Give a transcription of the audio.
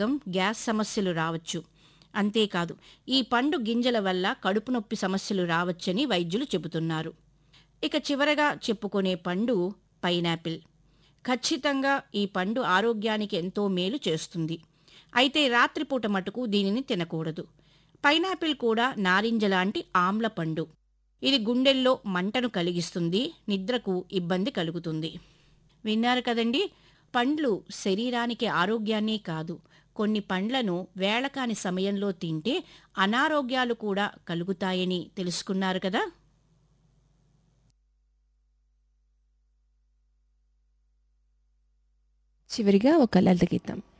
మలబద్ధకం గ్యాస్ సమస్యలు రావచ్చు అంతేకాదు ఈ పండు గింజల వల్ల కడుపు నొప్పి సమస్యలు రావచ్చని వైద్యులు చెబుతున్నారు ఇక చివరగా చెప్పుకునే పండు పైనాపిల్ ఖచ్చితంగా ఈ పండు ఆరోగ్యానికి ఎంతో మేలు చేస్తుంది అయితే రాత్రిపూట మటుకు దీనిని తినకూడదు పైనాపిల్ కూడా నారింజ లాంటి ఆమ్ల పండు ఇది గుండెల్లో మంటను కలిగిస్తుంది నిద్రకు ఇబ్బంది కలుగుతుంది విన్నారు కదండి పండ్లు శరీరానికి ఆరోగ్యాన్నే కాదు కొన్ని పండ్లను వేళకాని సమయంలో తింటే అనారోగ్యాలు కూడా కలుగుతాయని తెలుసుకున్నారు కదా చివరిగా ఒక లలిత గీతం